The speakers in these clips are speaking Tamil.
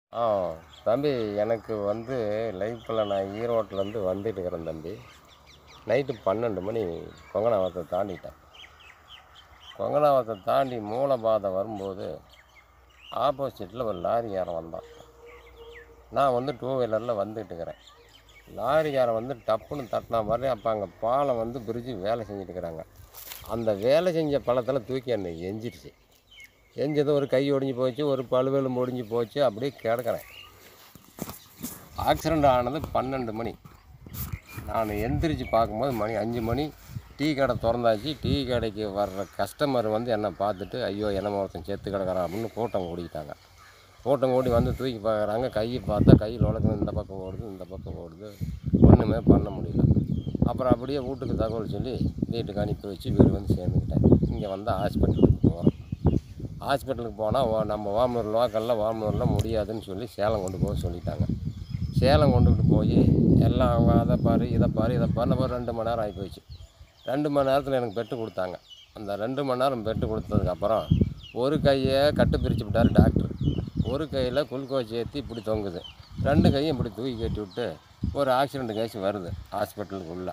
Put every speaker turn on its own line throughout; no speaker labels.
ஆ தம்பி எனக்கு வந்து லைஃப்பில் நான் ஈரோட்டிலேருந்து வந்துட்டு இருக்கிறேன் தம்பி நைட்டு பன்னெண்டு மணி கொங்கனாவத்தை தாண்டிட்டேன் கொங்கனாவத்தை தாண்டி மூலபாதை வரும்போது ஆப்போசிட்டில் ஒரு லாரிக்காரன் வந்தான் நான் வந்து டூ வீலரில் வந்துட்டு இருக்கிறேன் லாரிக்காரன் வந்து டப்புன்னு தட்டினா மாதிரி அப்போ அங்கே பாலம் வந்து பிரிட்ஜு வேலை செஞ்சுட்டு இருக்கிறாங்க அந்த வேலை செஞ்ச பழத்தில் தூக்கி என்னை எஞ்சிடுச்சு எஞ்சது ஒரு கை ஒடிஞ்சு போச்சு ஒரு பழுவெலும் ஒடிஞ்சு போச்சு அப்படியே கிடக்கிறேன் ஆக்சிடெண்ட் ஆனது பன்னெண்டு மணி நான் எந்திரிச்சு பார்க்கும்போது மணி அஞ்சு மணி டீ கடை திறந்தாச்சு டீ கடைக்கு வர்ற கஸ்டமர் வந்து என்னை பார்த்துட்டு ஐயோ என்ன ஒருத்தன் செத்து கிடக்குறான் அப்படின்னு கூட்டம் கூடிக்கிட்டாங்க கூட்டம் கூடி வந்து தூக்கி பார்க்குறாங்க கையை பார்த்தா கையில் உலகம் இந்த பக்கம் ஓடுது இந்த பக்கம் ஓடுது ஒன்றுமே பண்ண முடியல அப்புறம் அப்படியே வீட்டுக்கு தகவல் சொல்லி வீட்டுக்கு அனுப்பி வச்சு வீடு வந்து சேர்ந்துக்கிட்டேன் இங்கே வந்து ஹாஸ்பிட்டலுக்கு போகிறோம் ஹாஸ்பிட்டலுக்கு போனால் நம்ம ஓமலூர் லோக்கலில் ஓமலூரில் முடியாதுன்னு சொல்லி சேலம் கொண்டு போக சொல்லிட்டாங்க சேலம் கொண்டுகிட்டு போய் எல்லாம் அவங்க அதை பாரு இதை பாரு இதை பாரு நம்ம ஒரு ரெண்டு மணி நேரம் ஆகி போச்சு ரெண்டு மணி நேரத்தில் எனக்கு பெட்டு கொடுத்தாங்க அந்த ரெண்டு மணி நேரம் பெட்டு கொடுத்ததுக்கப்புறம் ஒரு கையை கட்டு பிரித்து விட்டார் டாக்டர் ஒரு கையில் குளுக்கோஸ் ஏற்றி இப்படி தொங்குது ரெண்டு கையும் இப்படி தூக்கி கட்டி விட்டு ஒரு ஆக்சிடென்ட் கேஸ் வருது ஹாஸ்பிட்டலுக்குள்ளே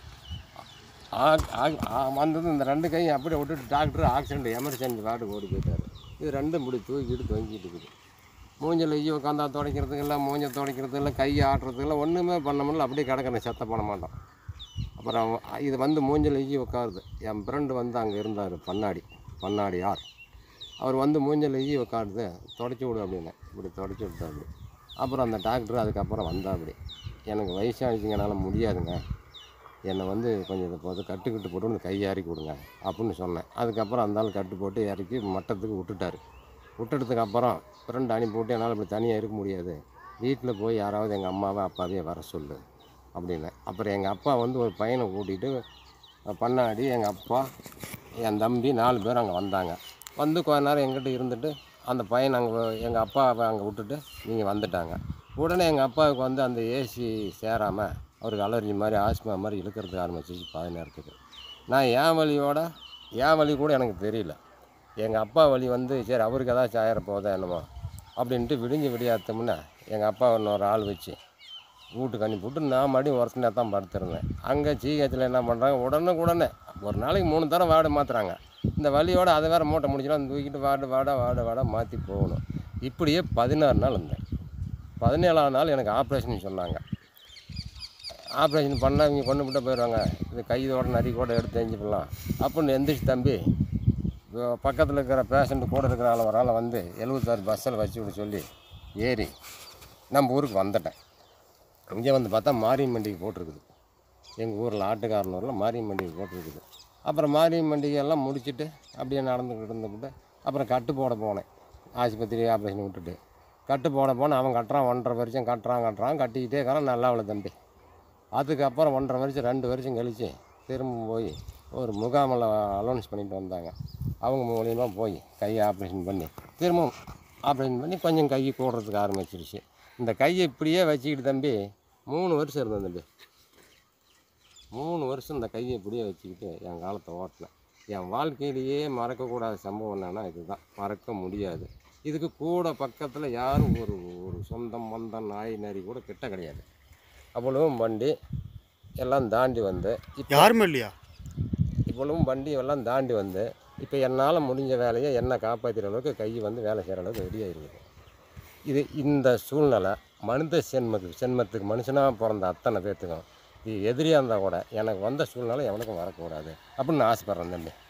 ஆ- ஆ- ஆ- வந்தது இந்த ரெண்டு கையும் அப்படியே விட்டுட்டு டாக்டர் ஆக்சிடென்ட் எமர்ஜென்சி வார்டு ஓடி போயிட்டார் இது ரெண்டும் இப்படி தூக்கிட்டு தொங்கிட்டு இருக்குது மூஞ்சில் ஐயோ உட்காந்தா துடைக்கிறதுக்கு இல்லை மூஞ்சை துடைக்கிறதுக்கு இல்லை கை ஆட்டுறதுக்கு இல்லை ஒன்றுமே பண்ண முடியல அப்படியே கிடக்கிறேன் செத்த பண்ண மாட்டோம் அப்புறம் இது வந்து மூஞ்சில் ஐயோ உட்காருது என் ஃப்ரெண்டு வந்து அங்கே இருந்தார் பண்ணாடி பண்ணாடி யார் அவர் வந்து மூஞ்சில் ஐயோ உட்காருது தொடச்சி விடு அப்படின்னு இப்படி தொடச்சி விட்டாரு அப்புறம் அந்த டாக்டர் அதுக்கப்புறம் வந்தா அப்படி எனக்கு வயசாகிடுச்சிங்க என்னால் முடியாதுங்க என்னை வந்து கொஞ்சம் இதை போது கட்டுக்கிட்டு போட்டு இந்த கையை இறக்கி விடுங்க அப்படின்னு சொன்னேன் அதுக்கப்புறம் அந்த ஆள் கட்டு போட்டு இறக்கி மட்டத்துக்கு விட்டுட்டாரு விட்டுட்டதுக்கு அப்புறம் ஃப்ரெண்ட் அனுப்பி விட்டு என்னால் இப்படி தனியாக இருக்க முடியாது வீட்டில் போய் யாராவது எங்கள் அம்மாவை அப்பாவையே வர சொல்லு அப்படின்னு அப்புறம் எங்கள் அப்பா வந்து ஒரு பையனை கூட்டிகிட்டு பண்ணாடி எங்கள் அப்பா என் தம்பி நாலு பேர் அங்கே வந்தாங்க வந்து கொஞ்ச நேரம் எங்கிட்ட இருந்துட்டு அந்த பையனை அங்கே எங்கள் அப்பாவை அங்கே விட்டுட்டு நீங்கள் வந்துட்டாங்க உடனே எங்கள் அப்பாவுக்கு வந்து அந்த ஏசி சேராமல் அவருக்கு அலர்ஜி மாதிரி ஆஸ்மா மாதிரி இழுக்கிறதுக்கு ஆரம்பிச்சிச்சு பாதி நேரத்துக்கு நான் என் வழியோட என் வழி கூட எனக்கு தெரியல எங்கள் அப்பா வழி வந்து சரி அவருக்கு ஏதாச்சும் ஆயிர போதா என்னமோ அப்படின்ட்டு விடிஞ்சு விடியாத்தோம்னா எங்கள் அப்பா இன்னொரு ஆள் வச்சு வீட்டுக்கு அனுப்பிவிட்டு நான் மறுபடியும் ஒருத்தனே தான் படுத்திருந்தேன் அங்கே ஜிஹெச்சில் என்ன பண்ணுறாங்க உடனே உடனே ஒரு நாளைக்கு மூணு தரம் வார்டு மாற்றுறாங்க இந்த வழியோட அதை வேறு மூட்டை முடிச்சுலாம் தூக்கிட்டு வார்டு வாடா வார்டு வாடா மாற்றி போகணும் இப்படியே பதினாறு நாள் இருந்தேன் பதினேழாவது நாள் எனக்கு ஆப்ரேஷன் சொன்னாங்க ஆப்ரேஷன் பண்ணால் இவங்க கொண்டு விட்டு போயிடுவாங்க இது கையோட நரி கூட எடுத்து எஞ்சிப்படலாம் அப்படின்னு எந்திரிச்சு தம்பி பக்கத்தில் இருக்கிற பேஷண்ட்டு கூட இருக்கிற ஆள் ஒரு ஆளை வந்து எழுபத்தாறு பஸ்ஸில் வச்சு விட சொல்லி ஏறி நம்ம ஊருக்கு வந்துட்டேன் இங்கே வந்து பார்த்தா மாரியம்மண்டிகை போட்டிருக்குது எங்கள் ஊரில் ஆட்டுக்காரனூரில் மாரியம்மண்டிகை போட்டிருக்குது அப்புறம் மாரியம்மண்டிகை எல்லாம் முடிச்சுட்டு அப்படியே நடந்துக்கிட்டு இருந்துக்கிட்டு அப்புறம் கட்டு போட போனேன் ஆஸ்பத்திரி ஆப்ரேஷன் விட்டுட்டு கட்டு போட போனேன் அவன் கட்டுறான் ஒன்றரை வருஷம் கட்டுறான் கட்டுறான் கட்டிக்கிட்டே இருக்கிறான் நல்லா அவளை தம்பி அதுக்கப்புறம் ஒன்றரை வருஷம் ரெண்டு வருஷம் கழித்து திரும்ப போய் ஒரு முகாமில் அலௌன்ஸ் பண்ணிட்டு வந்தாங்க அவங்க மூலியமாக போய் கையை ஆப்ரேஷன் பண்ணி திரும்பவும் ஆப்ரேஷன் பண்ணி கொஞ்சம் கை கூடுறதுக்கு ஆரம்பிச்சிருச்சு இந்த கையை இப்படியே வச்சுக்கிட்டு தம்பி மூணு வருஷம் இருந்தேன் தம்பி மூணு வருஷம் இந்த கையை இப்படியே வச்சுக்கிட்டு என் காலத்தை ஓட்டினேன் என் வாழ்க்கையிலேயே மறக்கக்கூடாத சம்பவம் என்னன்னா இதுதான் மறக்க முடியாது இதுக்கு கூட பக்கத்தில் யாரும் ஒரு ஒரு சொந்தம் பந்தம் நாய் நரி கூட கிட்ட கிடையாது அவ்வளவும் வண்டி எல்லாம் தாண்டி வந்து இப்போ
யாருமே இல்லையா
இவ்வளவும் வண்டி எல்லாம் தாண்டி வந்து இப்போ என்னால் முடிஞ்ச வேலையை என்னை காப்பாற்றுற அளவுக்கு கை வந்து வேலை செய்கிற அளவுக்கு ரெடியாக இருக்குது இது இந்த சூழ்நிலை மனித சென்மத்துக்கு சென்மத்துக்கு மனுஷனாக பிறந்த அத்தனை பேர்த்துக்கும் இது எதிரியாக இருந்தால் கூட எனக்கு வந்த சூழ்நிலை எவனுக்கும் வரக்கூடாது அப்படின்னு நான் ஆசைப்பட்றேன் தம்பி